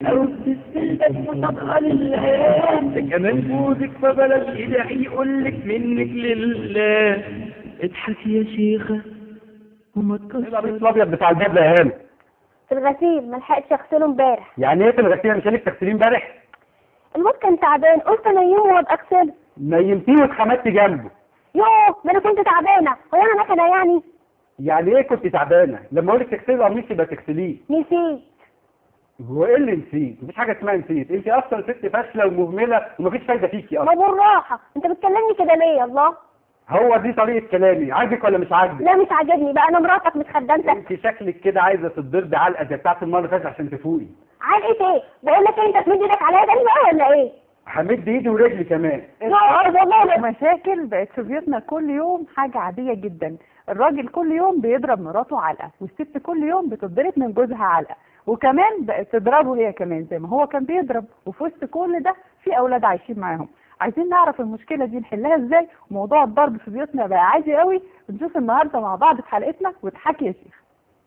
او بتستلبس مصدقة لله ده كمان جوزك فبلاش يدعي يقولك منك لله اضحكي يا شيخة وما القميص تكسر الابيض بتاع البدله يا هانم في الغسيل ما لحقتش اغسله امبارح يعني ايه في الغسيل مش قالك تغسليه امبارح الواد كان تعبان قلت انيمه وابقى اغسله نيمتيه واتخمدتي جنبه يوه ما انا كنت تعبانه هو انا مكنه يعني يعني ايه كنت تعبانه لما اقول لك تغسلي القميص يبقى تغسليه نسيت هو ايه اللي نسيت مفيش حاجه اسمها نسيت انت اصلا ست فاشله ومهمله ومفيش فايده فيكي ما اصلا بالراحه انت بتكلمني كده ليه الله هو دي طريقه كلامي عاجبك ولا مش عاجبك لا مش عاجبني بقى انا مراتك مش خدامتك انت شكلك كده عايزه تضربي علقه زي بتاعت المره اللي فاتت عشان تفوقي علقه ايه بقول لك انت تمد ايدك عليا تاني بقى ولا ايه همد ايدي ورجلي كمان لا والله لا. مشاكل بقت في بيوتنا كل يوم حاجة عادية جدا الراجل كل يوم بيضرب مراته علقة والست كل يوم بتضرب من جوزها علقة وكمان بقت تضربه هي كمان زي ما هو كان بيضرب وفي وسط كل ده في أولاد عايشين معاهم عايزين نعرف المشكلة دي نحلها ازاي وموضوع الضرب في بيوتنا بقى عادي قوي بنشوف النهاردة مع بعض في حلقتنا وتحكي يا شيخ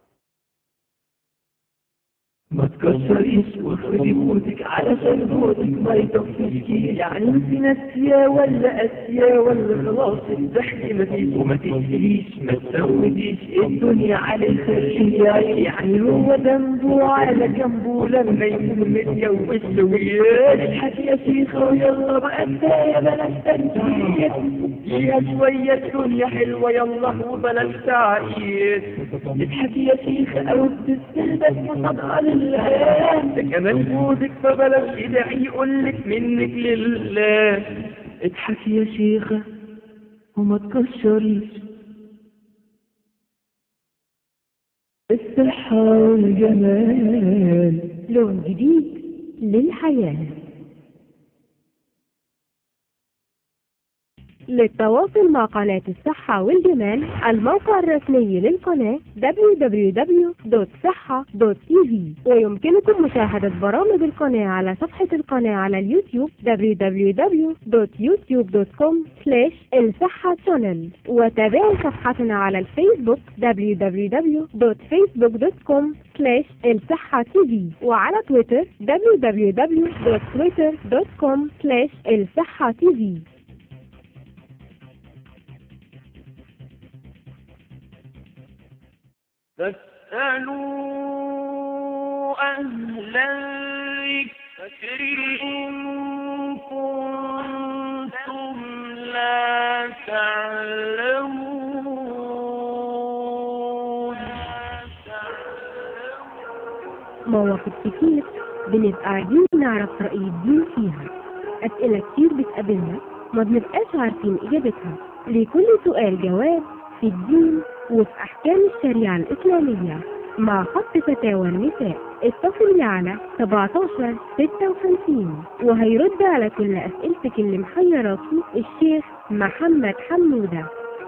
ما تكسريش وافردي بوتك علشان بوتك ما يطفيكي يعني انت ناسية ولا اسيا ولا خلاص الزحف ما فيش وما تشتريش ما تسوديش الدنيا على الخلية يعني هو ذنبه على جنبه لما يكون متجوز سويات اضحكي يا شيخة ويلا بقى كفاية بلاش تنكيت فيها شوية الدنيا حلوة يلا وبلاش تعيش اضحكي يا شيخة او بتستلبس مصدقة لله ده كمان جوزك فبلاش يدعي يقولك منك لله اضحكي يا شيخة وما تكشريش الصحة والجمال لون جديد للحياة للتواصل مع قناة الصحة والجمال الموقع الرسمي للقناة www.صحة.tv ويمكنكم مشاهدة برامج القناة على صفحة القناة على اليوتيوب www.youtube.com الصحة channel وتابعوا صفحتنا على الفيسبوك www.facebook.com الصحة تي وعلى تويتر www.twitter.com الصحة تي فاسألوا أهل الذكر إن كنتم لا تعلمون مواقف كتير بنبقى عايزين نعرف رأي الدين فيها أسئلة كتير بتقابلنا ما بنبقاش عارفين إجابتها لكل سؤال جواب في الدين وفي أحكام الشريعة الإسلامية مع خط فتاوى النساء اتصل لي على 17 56 وهيرد على كل أسئلتك اللي محيراكي الشيخ محمد حمودة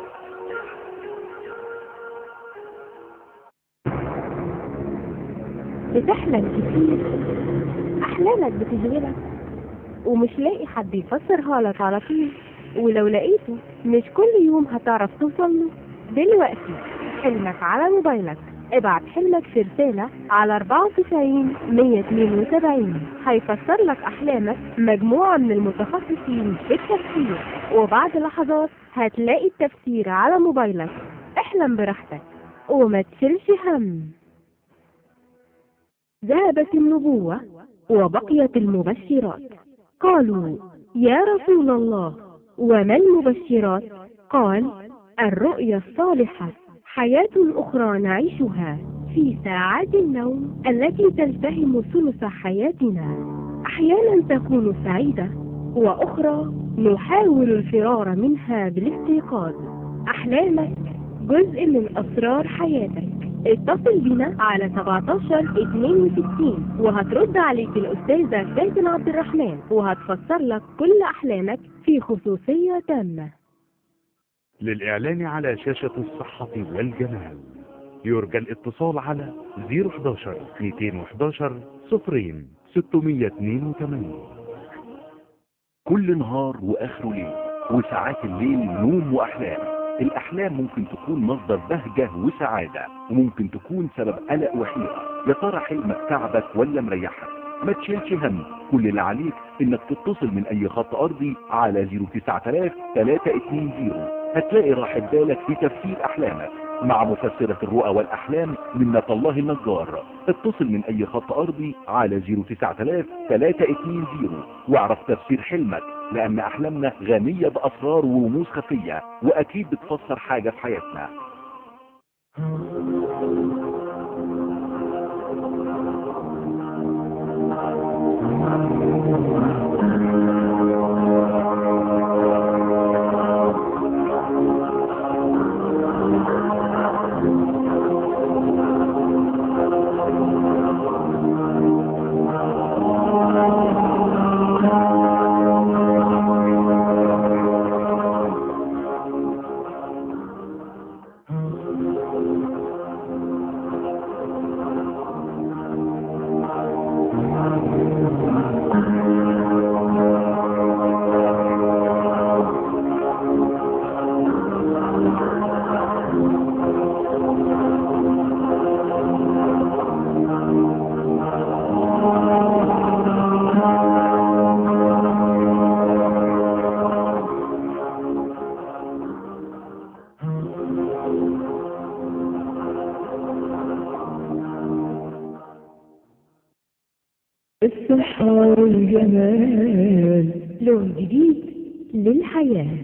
بتحلم كتير أحلامك بتشغلك ومش لاقي حد يفسرها لك على طول ولو لقيته مش كل يوم هتعرف توصل له دلوقتي حلمك على موبايلك ابعت حلمك في رسالة على 94 172 هيفسر لك أحلامك مجموعة من المتخصصين في التفسير وبعد لحظات هتلاقي التفسير على موبايلك احلم براحتك وما تشيلش هم ذهبت النبوة وبقيت المبشرات قالوا يا رسول الله وما المبشرات قال الرؤيا الصالحة حياة أخرى نعيشها في ساعات النوم التي تلتهم ثلث حياتنا أحيانا تكون سعيدة وأخرى نحاول الفرار منها بالاستيقاظ أحلامك جزء من أسرار حياتك اتصل بنا على 17 62 وهترد عليك الأستاذة فاتن عبد الرحمن وهتفسر لك كل أحلامك في خصوصية تامة للإعلان على شاشة الصحة والجمال يرجى الاتصال على 011 211 صفرين 682 كل نهار واخره ليل وساعات الليل نوم واحلام الاحلام ممكن تكون مصدر بهجة وسعادة وممكن تكون سبب قلق وحيرة يا ترى حلمك تعبك ولا مريحك ما تشيلش هم كل اللي عليك انك تتصل من اي خط ارضي على 09000 320 هتلاقي راحة بالك في تفسير احلامك مع مفسرة الرؤى والاحلام منة الله النجار اتصل من اي خط ارضي على 09000 320 واعرف تفسير حلمك لان احلامنا غنية باسرار ورموز خفية واكيد بتفسر حاجة في حياتنا الصحة والجمال لون جديد للحياة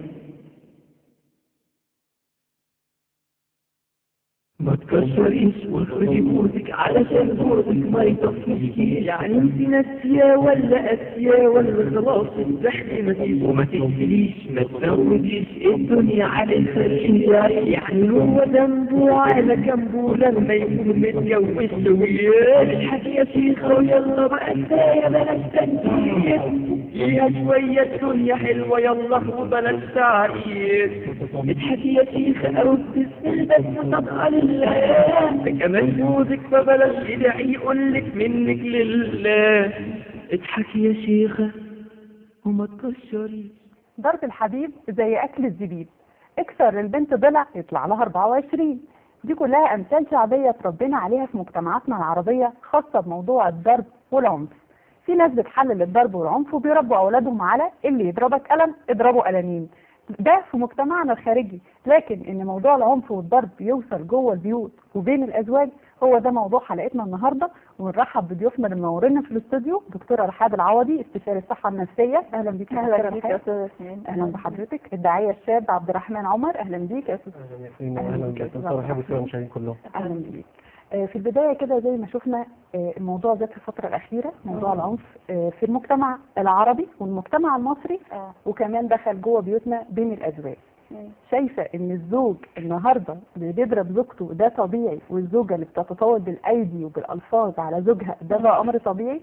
ما تكسريش وافردي بوزك علشان بوزك ما يطفيكي يعني انت ناسية ولا اسيا ولا خلاص الزحمة ما فيش وما تقفليش ما تزوديش الدنيا على الخلية يعني هو ذنبه على جنبه لما يكون متجوز سوية اضحكي يا شيخة ويلا بقى كفاية بلاش تنكير فيها شوية الدنيا حلوة يلا وبلاش تعيش اضحكي يا شيخة او تسأل بس صدقة لله كمان جوزك فبلاش يدعي يقولك منك لله اضحكي يا شيخة وما تكشريش ضرب الحبيب زي اكل الزبيب اكسر البنت ضلع يطلع لها 24 دي كلها امثال شعبيه اتربينا عليها في مجتمعاتنا العربيه خاصه بموضوع الضرب والعنف في ناس بتحلل الضرب والعنف وبيربوا اولادهم على اللي يضربك قلم اضربه قلمين ده في مجتمعنا الخارجي لكن ان موضوع العنف والضرب يوصل جوه البيوت وبين الازواج هو ده موضوع حلقتنا النهارده ونرحب بضيوفنا اللي منورينا في الاستوديو دكتوره رحاب العوضي استشاري الصحه النفسيه اهلا بيك يا دكتورة رحاب. استاذ ياسمين اهلا بحضرتك الداعيه الشاب عبد الرحمن عمر اهلا بيك يا استاذ اهلا بك دكتور رحاب والسلام المشاهدين كلهم اهلا بيك آه، في البدايه كده زي ما شفنا آه، الموضوع ده في الفتره الاخيره موضوع العنف آه، في المجتمع العربي والمجتمع المصري اه وكمان دخل جوه بيوتنا بين الازواج مم. شايفه ان الزوج النهارده اللي بيضرب زوجته ده طبيعي والزوجه اللي بتتطاول بالايدي وبالالفاظ على زوجها ده بقى امر طبيعي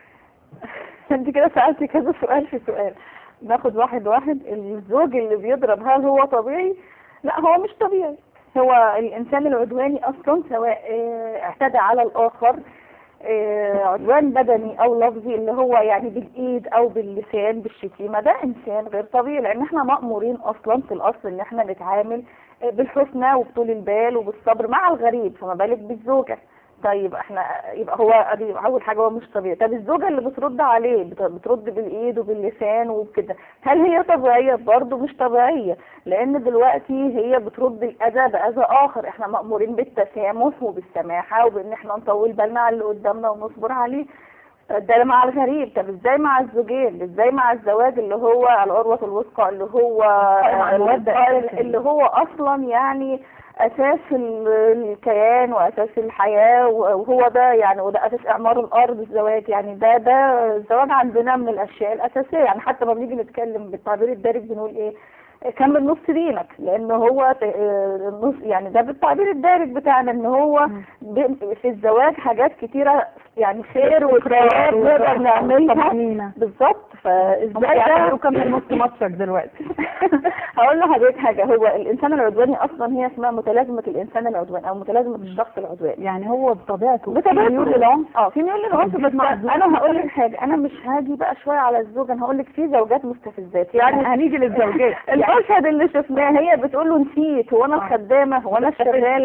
انت كده سألتي كذا سؤال في سؤال ناخد واحد واحد الزوج اللي بيضرب هل هو طبيعي لا هو مش طبيعي هو الانسان العدواني اصلا سواء اه، اعتدى على الاخر اه، عدوان بدني او لفظي اللي هو يعني بالايد او باللسان بالشتيمه ده انسان غير طبيعي لان احنا مامورين اصلا في الاصل ان احنا نتعامل اه، بالحسنى وبطول البال وبالصبر مع الغريب فما بالك بالزوجه طيب احنا يبقى هو ادي اول حاجه هو مش طبيعي طب الزوجه اللي بترد عليه بت- بترد بالايد وباللسان وكده هل هي طبيعيه برضه مش طبيعيه لان دلوقتي هي بترد الاذى باذى اخر احنا مامورين بالتسامح وبالسماحه وبان احنا نطول بالنا على اللي قدامنا ونصبر عليه ده مع الغريب طب ازاي مع الزوجين ازاي مع الزواج اللي هو العروة الوثقى اللي هو مع المودة آه، أساساً. اللي هو اصلا يعني اساس ال- الكيان واساس الحياة وهو ده يعني وده اساس اعمار الارض الزواج يعني ده ده الزواج عندنا من الاشياء الاساسية يعني حتى لما بنيجي نتكلم بالتعبير الدارج بنقول ايه كمل نص دينك لان هو ت- آه، النص يعني ده بالتعبير الدارج بتاعنا ان هو ب- في الزواج حاجات كتيرة يعني خير وخيرات نقدر نعملها طمأنينة بالظبط فازاي يعني ده وكمان نص ماتشك دلوقتي هقول لحضرتك حاجه هو الانسان العدواني اصلا هي اسمها متلازمه الانسان العدواني او متلازمه الشخص العدواني يعني هو بطبيعته بطبيعته ميول للعنف اه في ميول للعنف بس مع الزوج. انا هقول لك حاجه انا مش هاجي بقى شويه على الزوج انا هقول لك في زوجات مستفزات يعني هنيجي للزوجات يعني المشهد اللي شفناه هي بتقول له نسيت هو انا الخدامه هو انا الشغاله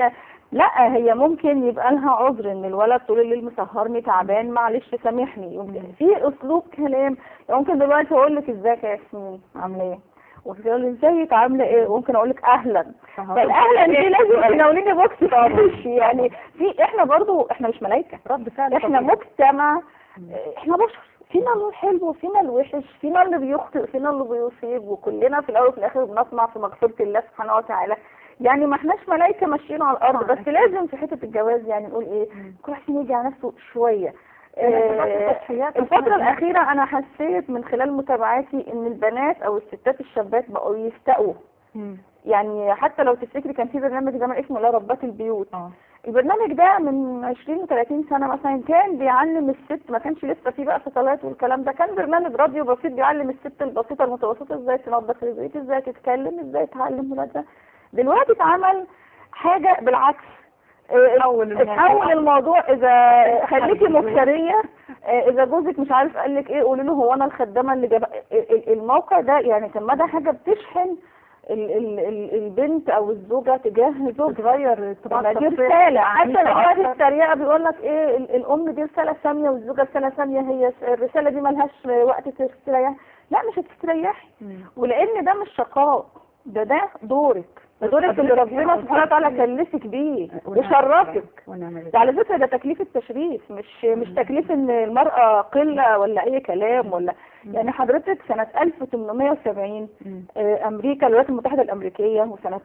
لا هي ممكن يبقى لها عذر ان الولد طول الليل مسهرني تعبان معلش سامحني يمكن في اسلوب كلام ممكن دلوقتي اقول لك ازيك يا ياسمين عامله ايه وتقول لي ازيك عامله ايه وممكن اقول لك اهلا فالاهلا دي لازم تناوليني بوكس طبعا يعني في احنا برضو احنا مش ملايكه رد فعل احنا طبيعي. مجتمع احنا بشر فينا الحلو وفينا الوحش فينا اللي بيخطئ فينا اللي بيصيب وكلنا في الاول وفي الاخر بنطمع في مغفرة الله سبحانه وتعالى يعني ما احناش ملايكة ماشيين على الارض بس لازم في حتة الجواز يعني نقول ايه كل واحد فينا يجي على نفسه شوية آه، الفترة الأخيرة أنا حسيت من خلال متابعاتي إن البنات أو الستات الشابات بقوا يستقوا مم. يعني حتى لو تفتكري كان في برنامج زمان اسمه لا ربات البيوت اه البرنامج ده من 20 و 30 سنة مثلا كان بيعلم الست ما كانش لسه في بقى فصلات والكلام ده كان برنامج راديو بسيط بيعلم الست البسيطة المتوسطة ازاي تنظف البيت ازاي تتكلم ازاي تعلم ولادها دلوقتي اتعمل حاجة بالعكس اه، تحول الموضوع. تحول الموضوع اذا خليكي مفترية اه، اذا جوزك مش عارف قال لك ايه قولي له هو انا الخدامة اللي جاب ال- ال- الموقع ده يعني طب ما ده حاجة بتشحن ال ال ال البنت او الزوجة تجاه زوجها بتغير طباع طبعا دي الشخصية. رسالة حتى لو عنيفة كانت أكتر. التريقة بيقول لك ايه ال- الام دي رسالة سامية والزوجة رسالة سامية هي س- الرسالة دي ملهاش وقت تستريح لا مش هتستريحي مم. ولان ده مش شقاء ده ده دورك ده دورك اللي ربنا سبحانه وتعالى كلفك بيه وشرفك ونعمل ده على فكرة ده تكليف التشريف مش مش تكليف ان المرأة قلة ولا اي كلام ولا يعني حضرتك سنة 1870 مم. آه، امريكا الولايات المتحدة الامريكية وسنة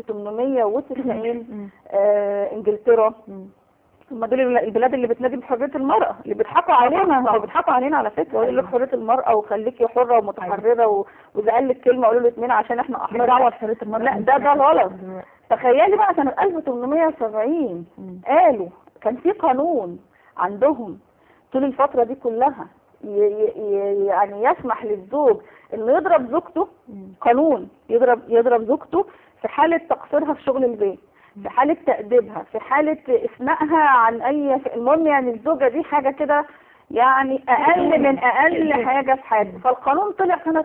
1890 مم. آه، انجلترا مم. هم دول البلاد اللي بتنادي بحرية المرأة اللي بيضحكوا علينا هو بيضحكوا علينا على فكرة يقول لك حرية المرأة وخليكي حرة ومتحررة و- وإذا قال لك كلمة قولوا له اتنين عشان احنا مش دعوة أحرار بحرية المرأة لا ده ده غلط تخيلي بقى سنة 1870 مم. قالوا كان في قانون عندهم طول الفترة دي كلها ي- ي- ي- يعني يسمح للزوج انه يضرب زوجته مم. قانون يضرب يضرب زوجته في حالة تقصيرها في شغل البيت في حالة تأديبها في حالة إثنائها عن أي المهم يعني الزوجة دي حاجة كده يعني أقل من أقل حاجة في حياتها فالقانون طلع سنة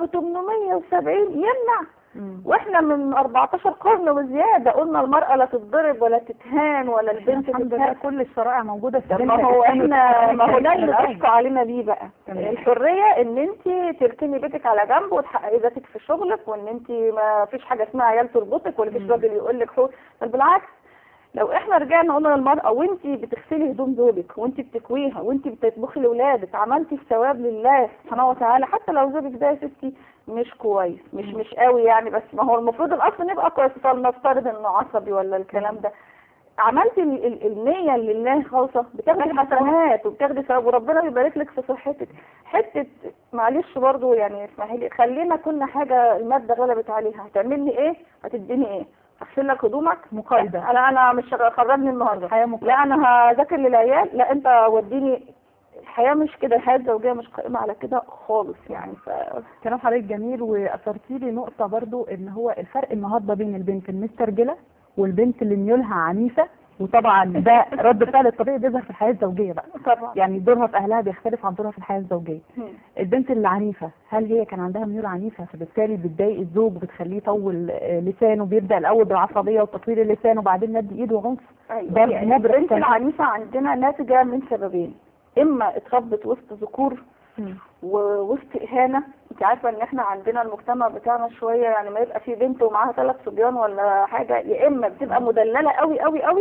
1870 يمنع مم. واحنا من 14 قرن وزيادة قلنا المرأة لا تتضرب ولا تتهان ولا البنت الحمد لله تتهان كل الشرائع موجودة في طب الدنيا. ما هو احنا ما هو ده اللي الأول. بيحكوا علينا بيه بقى تمام. الحريه ان انت تركني بيتك على جنب وتحققي ذاتك في شغلك وان انت ما فيش حاجه اسمها عيال تربطك ولا فيش مم. راجل يقول لك حقوق بل بالعكس لو احنا رجعنا قلنا للمرأة وانت بتغسلي هدوم زوجك وانت بتكويها وانت بتطبخي لاولادك عملتي الثواب لله سبحانه وتعالى حتى لو زوجك ده يا ستي مش كويس مش مش قوي يعني بس ما هو المفروض الاصل نبقى كويس فلنفترض انه عصبي ولا الكلام ده عملتي ال- ال- النية لله خالصة بتاخدي حسنات وبتاخدي ثواب وربنا يبارك لك في صحتك حتة معلش برضو يعني اسمحي لي خلينا كل حاجة المادة غلبت عليها هتعمل لي ايه هتديني ايه هغسل لك هدومك مقايضة. انا انا مش خرجني النهارده الحياة مقايضة. لا انا هذاكر للعيال لا انت وديني الحياة مش كده الحياة الزوجية مش قائمة على كده خالص يعني ف... كلام حضرتك جميل واثرتي لي نقطه برضو ان هو الفرق النهارده بين البنت المسترجله والبنت اللي ميولها عنيفه وطبعا ده رد فعل الطبيعي بيظهر في الحياه الزوجيه بقى طبعا يعني دورها في اهلها بيختلف عن دورها في الحياه الزوجيه مم. البنت اللي عنيفه هل هي كان عندها ميول عنيفه فبالتالي بتضايق الزوج وبتخليه يطول آه، لسانه بيبدا الاول بالعصبيه وتطويل اللسان وبعدين مد ايده وعنف أيوة. ضرب يعني نبرة البنت كلام. العنيفة عندنا ناتجة من سببين إما اتربت وسط ذكور مم. ووسط إهانة أنت عارفة إن إحنا عندنا المجتمع بتاعنا شوية يعني ما يبقى في بنت ومعاها ثلاث صبيان ولا حاجة يا إما بتبقى مدللة قوي قوي قوي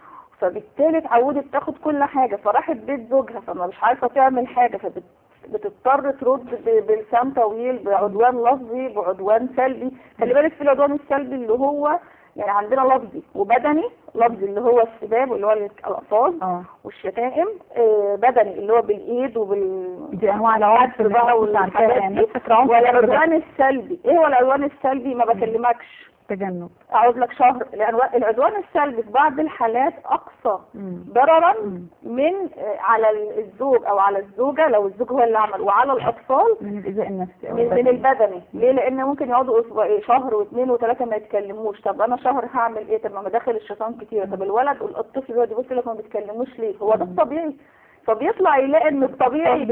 فبالتالي اتعودت تاخد كل حاجة فراحت بيت زوجها فما مش عارفة تعمل حاجة فبت بتضطر ترد ب- بلسان طويل بعدوان لفظي بعدوان سلبي خلي بالك في العدوان السلبي اللي هو يعني عندنا لفظي وبدني لفظي اللي هو السباب واللي هو الألفاظ اه والشتائم آه، بدني اللي هو بالايد وبال دي انواع العنف اللي بقى احنا مش عارفاها والحاجات يعني دي. فكره عنف والعدوان السلبي ايه هو العدوان السلبي ما بكلمكش تجنب اقعد لك شهر العنوا- العدوان السلبي في بعض الحالات اقصى مم. ضررا مم. من آه، على الزوج او على الزوجه لو الزوج هو اللي عمل وعلى الاطفال من الايذاء النفسي أو من, من البدني. البدني ليه لان ممكن يقعدوا اسبوع إيه شهر واثنين وثلاثه ما يتكلموش طب انا شهر هعمل ايه طب ما مداخل الشيطان كتير طب الولد الطفل يقعد يبص لك ما بيتكلموش ليه هو ده الطبيعي فبيطلع يلاقي ان الطبيعي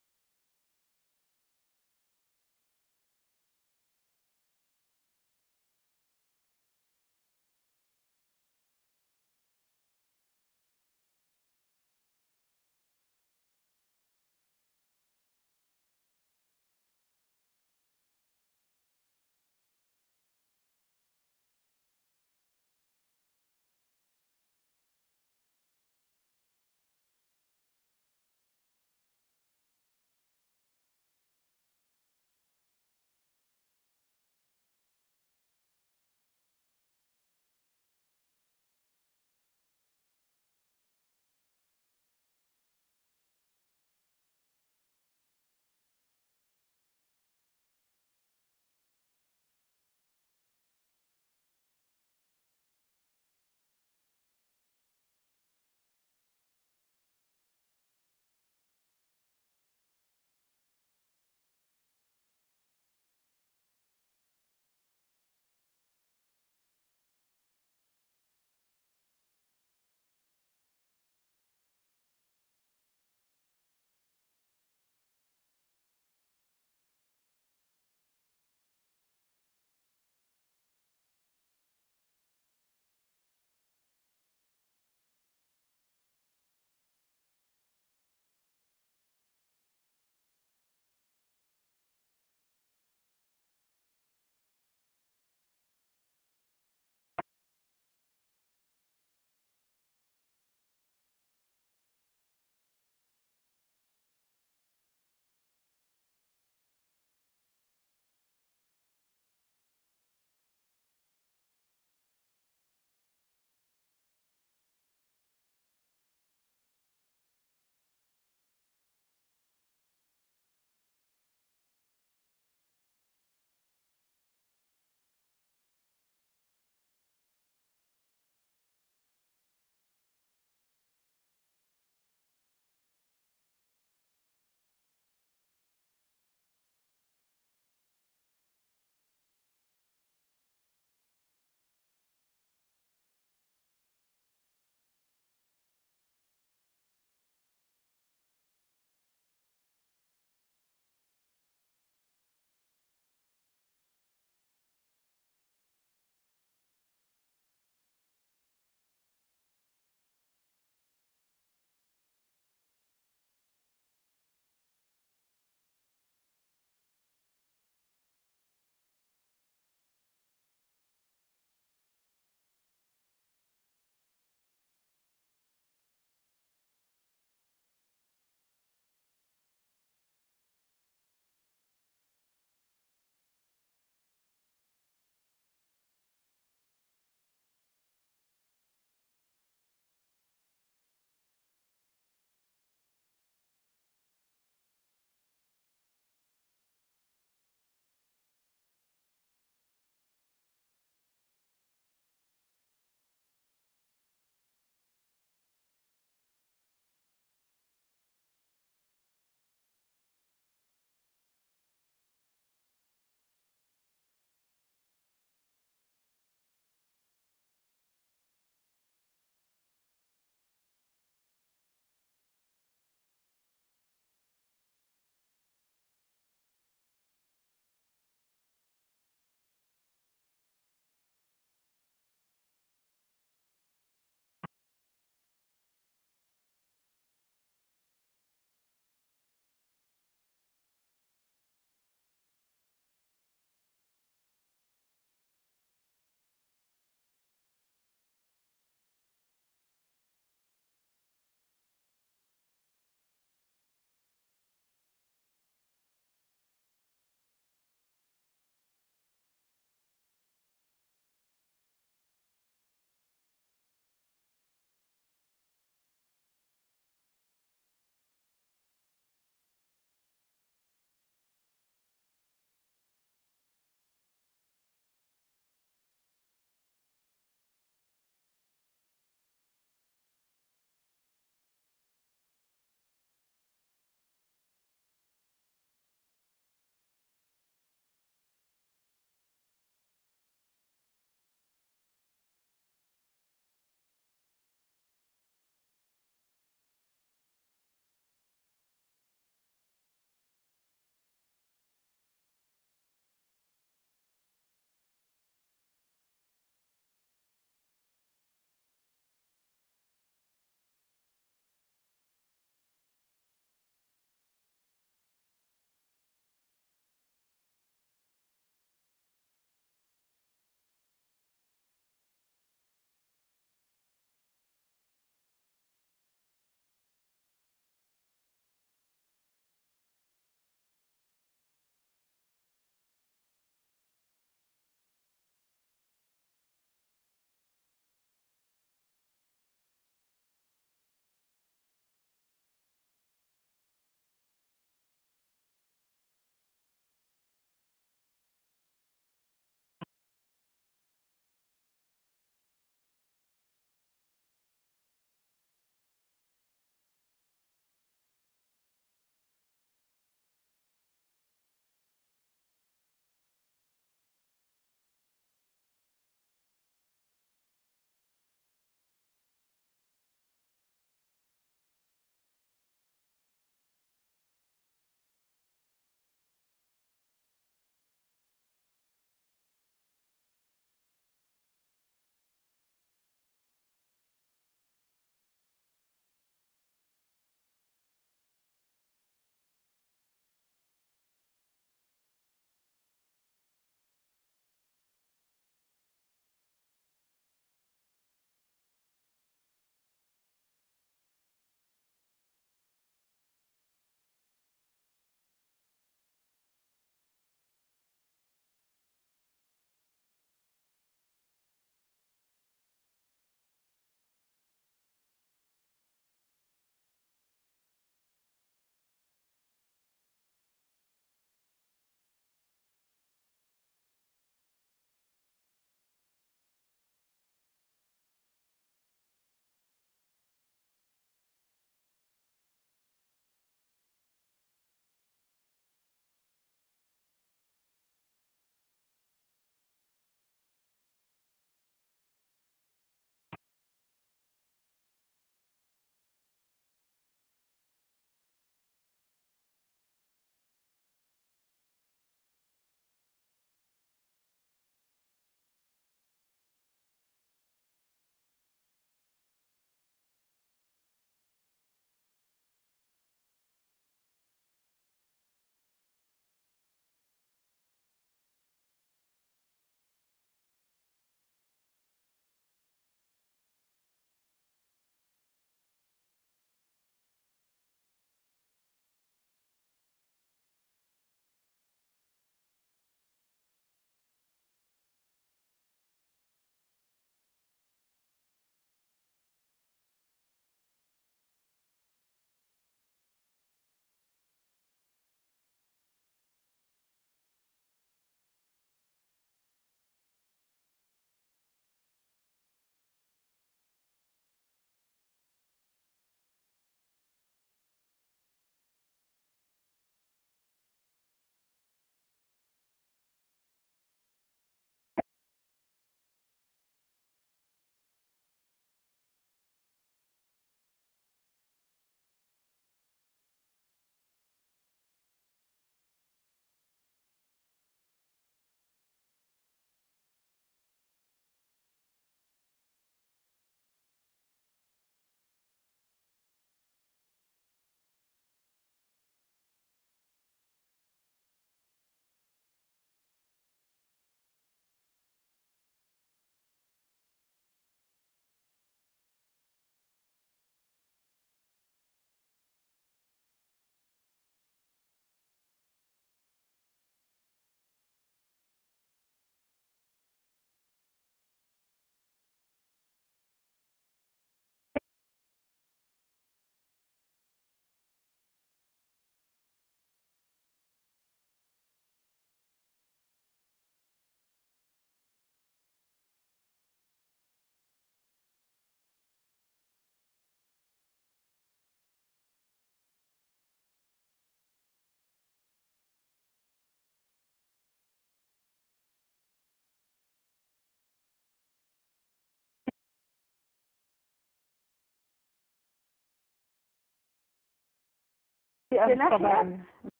ناحية طبيعية